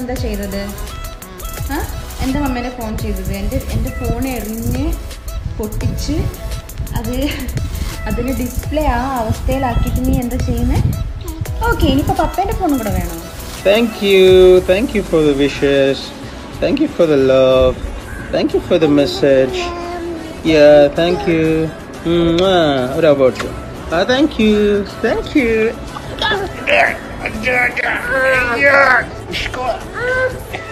എന്താ ചെയ്തത് ആ എന്താ മമ്മേനെ ഫോൺ ചെയ്തത് എൻ്റെ എൻ്റെ ഫോൺ എറിഞ്ഞ് പൊട്ടിച്ച് അത് അതിന് ഡിസ്പ്ലേ ആ അവസ്ഥയിലാക്കിയിട്ട് നീ എന്താ ചെയ്യുന്നത് ഓക്കെ ഇനിയിപ്പോൾ പപ്പേൻ്റെ ഫോണും കൂടെ വേണോ Thank you. Thank you for the wishes. Thank you for the love. Thank you for the message. Yeah, thank you. Mwah. What about you? Ah, thank you. Thank you.